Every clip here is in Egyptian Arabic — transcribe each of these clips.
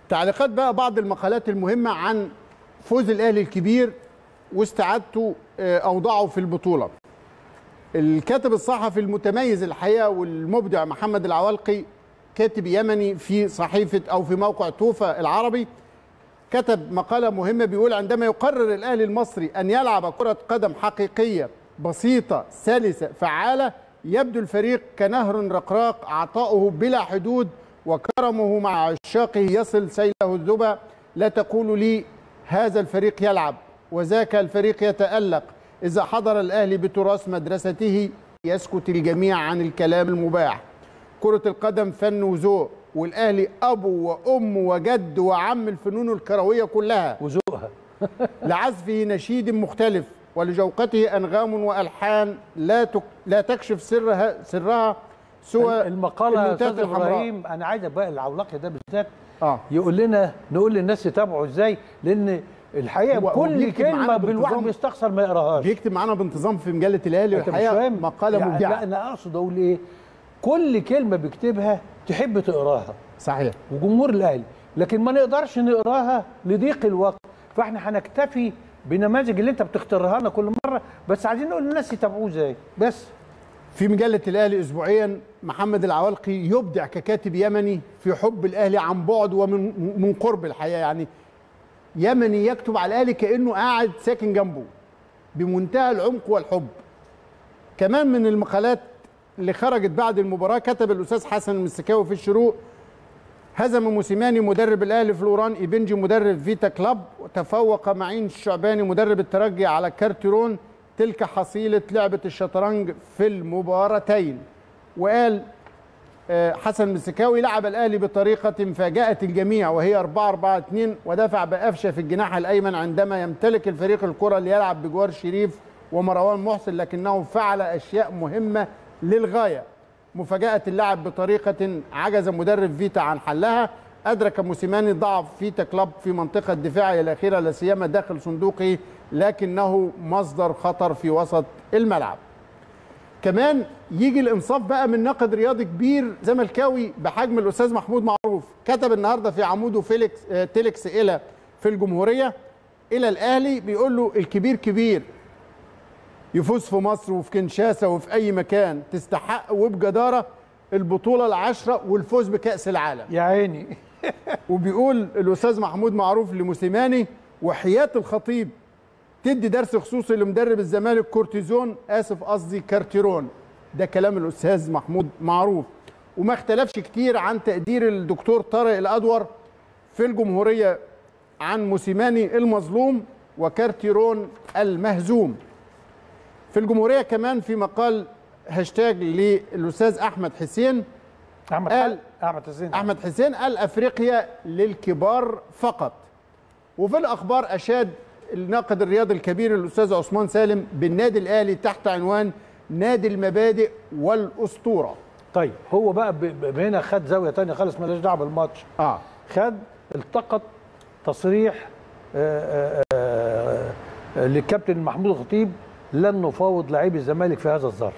تعليقات بقى بعض المقالات المهمه عن فوز الاهلي الكبير واستعادته آه، اوضاعه في البطوله الكاتب الصحفي المتميز الحقيقه والمبدع محمد العوالقي كاتب يمني في صحيفه او في موقع توفى العربي كتب مقاله مهمه بيقول عندما يقرر الاهلي المصري ان يلعب كره قدم حقيقيه بسيطه سلسه فعاله يبدو الفريق كنهر رقراق عطاؤه بلا حدود وكرمه مع عشاقه يصل سيله الذبا لا تقول لي هذا الفريق يلعب وذاك الفريق يتألق إذا حضر الأهلي بتراث مدرسته يسكت الجميع عن الكلام المباح كرة القدم فن وذوق والأهلي أبو وأم وجد وعم الفنون الكروية كلها وذوقها لعزفه نشيد مختلف ولجوقته أنغام وألحان لا تك لا تكشف سرها سرها سوى المقاله يا النوتات استاذ الحمراء. ابراهيم انا عايز بقى العولاقي ده بالذات آه. يقول لنا نقول للناس يتابعوا ازاي لان الحقيقه هو- هو كل بيكتب معانا كلمه بالواحد بانتظام. بيستخسر ما يقراهاش بيكتب معانا بانتظام في مجلة الأهلي انت مش الحقيقة فاهم مقالة يعني لا مبدعة انا اقصد اقول ايه كل كلمه بيكتبها تحب تقراها صحيح وجمهور الاهلي لكن ما نقدرش نقراها لضيق الوقت فاحنا هنكتفي بنماذج اللي انت بتختارها لنا كل مره بس عايزين نقول للناس يتابعوه ازاي بس في مجلة الأهلي أسبوعيا محمد العوالقي يبدع ككاتب يمني في حب الأهلي عن بعد ومن من قرب الحياة يعني يمني يكتب على الأهلي كأنه قاعد ساكن جنبه بمنتهى العمق والحب كمان من المقالات اللي خرجت بعد المباراة كتب الأستاذ حسن المسكاوي في الشروق هزم موسيماني مدرب الاهلي فلوران ايبنجي مدرب فيتا كلاب وتفوق معين الشعباني مدرب الترجي على كارتيرون تلك حصيله لعبه الشطرنج في المباراتين وقال آه، حسن المسكاوي لعب الاهلي بطريقه فاجات الجميع وهي 4 4 2 ودفع بقفشه في الجناح الايمن عندما يمتلك الفريق الكره ليلعب بجوار شريف ومروان محسن لكنه فعل اشياء مهمه للغايه مفاجاه اللعب بطريقه عجز مدرب فيتا عن حلها ادرك موسيماني ضعف فيتا كلاب في منطقه دفاعه الاخيره لا سيما داخل صندوقه لكنه مصدر خطر في وسط الملعب كمان يجي الانصاف بقى من ناقد رياضي كبير زملكاوي بحجم الاستاذ محمود معروف كتب النهارده في عموده فيليكس آه، تيليكس الى في الجمهوريه الى الاهلي بيقول له الكبير كبير يفوز في مصر وفي كنشاسه وفي اي مكان تستحق وبجداره البطوله العشره والفوز بكاس العالم يا عيني وبيقول الاستاذ محمود معروف لموسيماني وحياه الخطيب تدي درس خصوصي لمدرب الزمالك كورتيزون اسف قصدي كارتيرون ده كلام الاستاذ محمود معروف وما اختلفش كتير عن تقدير الدكتور طارق الادور في الجمهوريه عن موسيماني المظلوم وكارتيرون المهزوم في الجمهوريه كمان في مقال هاشتاج للاستاذ احمد حسين احمد قال- حل- احمد حسين احمد حسين قال افريقيا للكبار فقط وفي الاخبار اشاد الناقد الرياضي الكبير الاستاذ عثمان سالم بالنادي الاهلي تحت عنوان نادي المبادئ والاسطوره طيب هو بقى ب- ب- هنا خد زاويه تانية خالص مالهاش دعوه بالماتش اه خد التقط تصريح آه، آه، آه، للكابتن محمود الخطيب لن نفاوض لاعبي الزمالك في هذا الظرف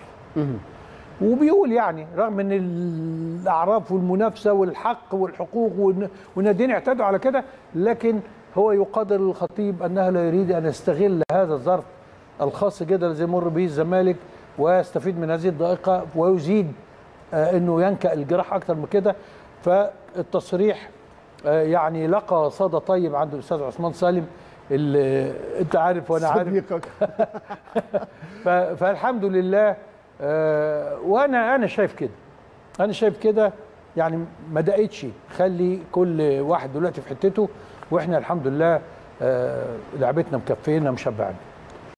وبيقول يعني رغم ان الاعراف والمنافسه والحق والحقوق والن- والناديين اعتادوا على كده لكن هو يقدر الخطيب انه لا يريد ان يستغل هذا الظرف الخاص جدا الذي يمر به الزمالك ويستفيد من هذه الضائقه ويزيد آه، انه ينكأ الجراح اكتر من كده فالتصريح آه، يعني لقى صدى طيب عند الاستاذ عثمان سالم اللي انت عارف وانا عارف صديقك ف- فالحمد لله آه، وانا انا شايف كده انا شايف كده يعني ما دقتش خلي كل واحد دلوقتي في حتته واحنا الحمد لله آه، لعبتنا مكفينا مشبعنا